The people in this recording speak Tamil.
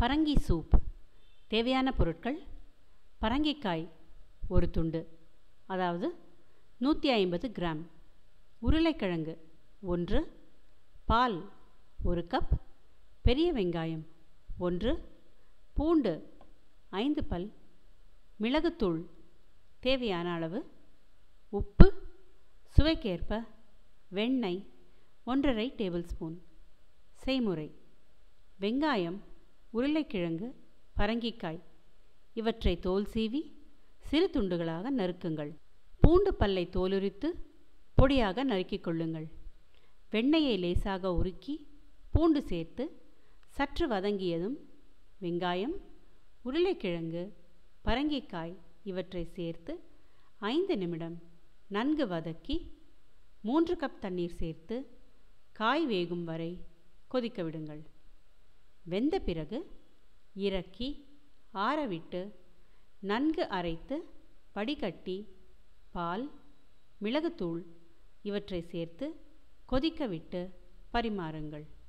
பரங்கி சூப் தேவையான பொருட்கள் பரங்கிக்காய் ஒரு துண்டு அதாவது நூற்றி ஐம்பது கிராம் உருளைக்கிழங்கு ஒன்று பால் ஒரு கப் பெரிய வெங்காயம் ஒன்று பூண்டு ஐந்து பல் மிளகுத்தூள் தேவையான அளவு உப்பு சுவைக்கேற்ப வெண்ணெய் ஒன்றரை டேபிள் ஸ்பூன் செய்முறை வெங்காயம் உருளைக்கிழங்கு பரங்கிக்காய் இவற்றை தோல் சீவி சிறு துண்டுகளாக நறுக்குங்கள் பூண்டு பல்லை தோலுரித்து பொடியாக நறுக்கிக் கொள்ளுங்கள் வெண்ணெயை லேசாக உருக்கி பூண்டு சேர்த்து சற்று வதங்கியதும் வெங்காயம் உருளைக்கிழங்கு பரங்கிக்காய் இவற்றை சேர்த்து ஐந்து நிமிடம் நன்கு வதக்கி மூன்று கப் தண்ணீர் சேர்த்து காய் வேகும் வரை கொதிக்க விடுங்கள் வெந்த பிறகு இறக்கி ஆறவிட்டு நன்கு அரைத்து வடிகட்டி பால் மிளகுத்தூள் இவற்றை சேர்த்து கொதிக்க விட்டு பரிமாறுங்கள்